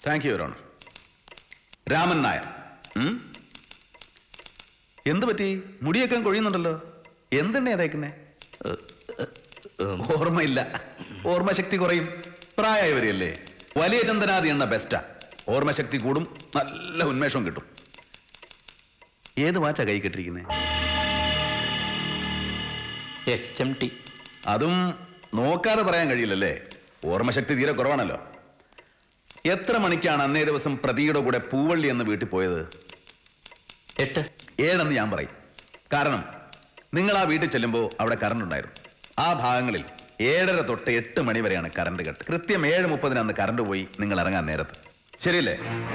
Thank you your honour Raman Nair ഉം? എന്ത് പറ്റി മുടിയൊക്കെ കൊഴിയുന്നുണ്ടല്ലോ എന്തെണ്ണ തേക്കുന്നേ ഓർമ്മയില്ല ഓർമ്മശക്തി കുറയും പ്രായമായി വരികയല്ലേ വലിയ ചന്ദനാദി എണ്ണ ബെസ്റ്റാ ഓർമ്മശക്തി കൂടും നല്ല ഉന്മേഷവും കിട്ടും ഏത് വാച്ചാ കൈ കെട്ടിരിക്കുന്നേ എച്ച് എം ടി അതും നോക്കാതെ പറയാൻ കഴിയില്ലല്ലേ ഓർമ്മശക്തി തീരെ കുറവാണല്ലോ എത്ര മണിക്കാണ് അന്നേ ദിവസം പ്രതിയുടെ കൂടെ പൂവള്ളി എന്ന വീട്ടിൽ പോയത് എട്ട് ഏഴെന്ന് ഞാൻ പറയും കാരണം നിങ്ങൾ ആ വീട്ടിൽ ചെല്ലുമ്പോൾ അവിടെ കറണ്ട് ഉണ്ടായിരുന്നു ആ ഭാഗങ്ങളിൽ ഏഴര തൊട്ട് എട്ട് മണി വരെയാണ് കറണ്ട് കട്ട് കൃത്യം ഏഴ് മുപ്പതിന് അന്ന് കറണ്ട് പോയി നിങ്ങൾ ഇറങ്ങാൻ നേരത്ത് ശരിയല്ലേ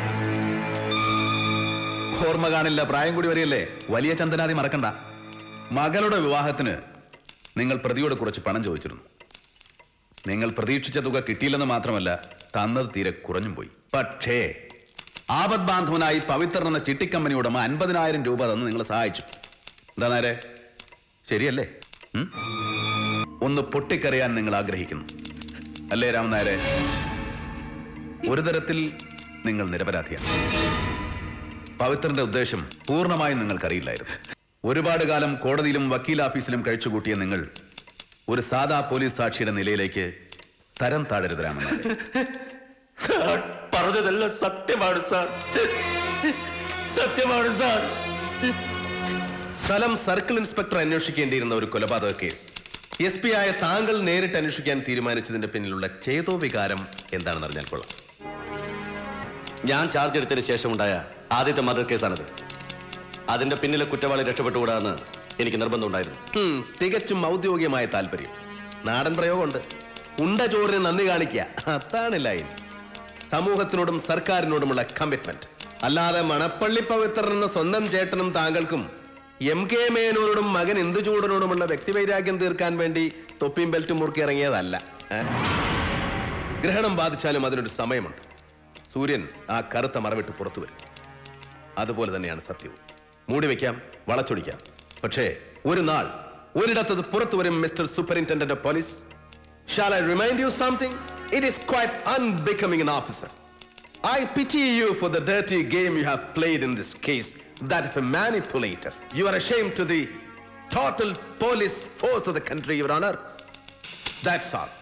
ഓർമ്മ കാണില്ല പ്രായം കൂടി വരികയല്ലേ വലിയ ചന്ദനാദി മറക്കണ്ട മകളുടെ വിവാഹത്തിന് നിങ്ങൾ പ്രതിയോട് കുറച്ച് പണം ചോദിച്ചിരുന്നു നിങ്ങൾ പ്രതീക്ഷിച്ച തുക കിട്ടിയില്ലെന്ന് മാത്രമല്ല തന്നത് തീരെ കുറഞ്ഞും പോയി പക്ഷേ ആപത് ബാന്ധവനായി പവിത്രൻ എന്ന ചിട്ടിക്കമ്പനി ഉടമ അൻപതിനായിരം രൂപ തന്ന് നിങ്ങൾ സഹായിച്ചു എന്താ നേരെ ശരിയല്ലേ ഉം? ഒന്ന് പൊട്ടിക്കറിയാൻ നിങ്ങൾ ആഗ്രഹിക്കുന്നു അല്ലേ രാമനായരെ ഒരു തരത്തിൽ നിങ്ങൾ നിരപരാധിയാണ് പവിത്രന്റെ ഉദ്ദേശം പൂർണ്ണമായും നിങ്ങൾക്കറിയില്ലായിരുന്നു ഒരുപാട് കാലം കോടതിയിലും വക്കീൽ ഓഫീസിലും കഴിച്ചുകൂട്ടിയ നിങ്ങൾ ഒരു സാധാ പോലീസ് സാക്ഷിയുടെ നിലയിലേക്ക് തരം താഴരുത് രാമനായർ സാർ പറഞ്ഞതെല്ലാം സത്യമാണ് സാർ സത്യമാണ് സാർ സ്ഥലം സർക്കിൾ ഇൻസ്പെക്ടർ അന്വേഷിക്കേണ്ടിയിരുന്ന ഒരു കൊലപാതക കേസ് എസ് പി ആയ താങ്കൾ നേരിട്ട് അന്വേഷിക്കാൻ തീരുമാനിച്ചതിന്റെ പിന്നിലുള്ള ചേതോ വികാരം എന്താണെന്ന് അറിഞ്ഞാൽ കൊള്ളാം ഞാൻ ചാർജ് എടുത്തതിന് ശേഷമുണ്ടായ ആദ്യത്തെ മർഡർ കേസാണിത് അതിന്റെ പിന്നിലെ കുറ്റവാളി രക്ഷപ്പെട്ടുകൂടാന്ന് എനിക്ക് നിർബന്ധമുണ്ടായിരുന്നു ഹും, തികച്ചും ഔദ്യോഗികമായ താല്പര്യം നാടൻ പ്രയോഗമുണ്ട് ഉണ്ട ചോറിന് നന്ദി കാണിക്കുക അതാണ് ലൈൻ സമൂഹത്തിനോടും സർക്കാരിനോടുമുള്ള കമ്മിറ്റ്മെന്റ് അല്ലാതെ മണപ്പള്ളി പവിത്രൻ എന്ന സ്വന്തം ചേട്ടനും താങ്കൾക്കും എം കെ മേനോനോടും മകൻ ഇന്ദുചൂടനോടുമുള്ള വ്യക്തിവൈരാഗ്യം തീർക്കാൻ വേണ്ടി തൊപ്പിയും ബെൽറ്റും മുറുക്കി ഇറങ്ങിയതല്ല ഏ? ഗ്രഹണം ബാധിച്ചാലും അതിനൊരു സമയമുണ്ട് സൂര്യൻ ആ കറുത്ത മറവിട്ട് പുറത്തു വരും അതുപോലെ തന്നെയാണ് സത്യവും മൂടി വെക്കാം വളച്ചൊടിക്കാം പക്ഷേ ഒരു നാൾ ഒരിടത്തത് പുറത്തു വരും mister superintendent of police shall I remind you something it is quite unbecoming an officer I pity you for the dirty game you have played in this case, that of a manipulator. You are ashamed to the total police force of the country, Your Honor. That's all.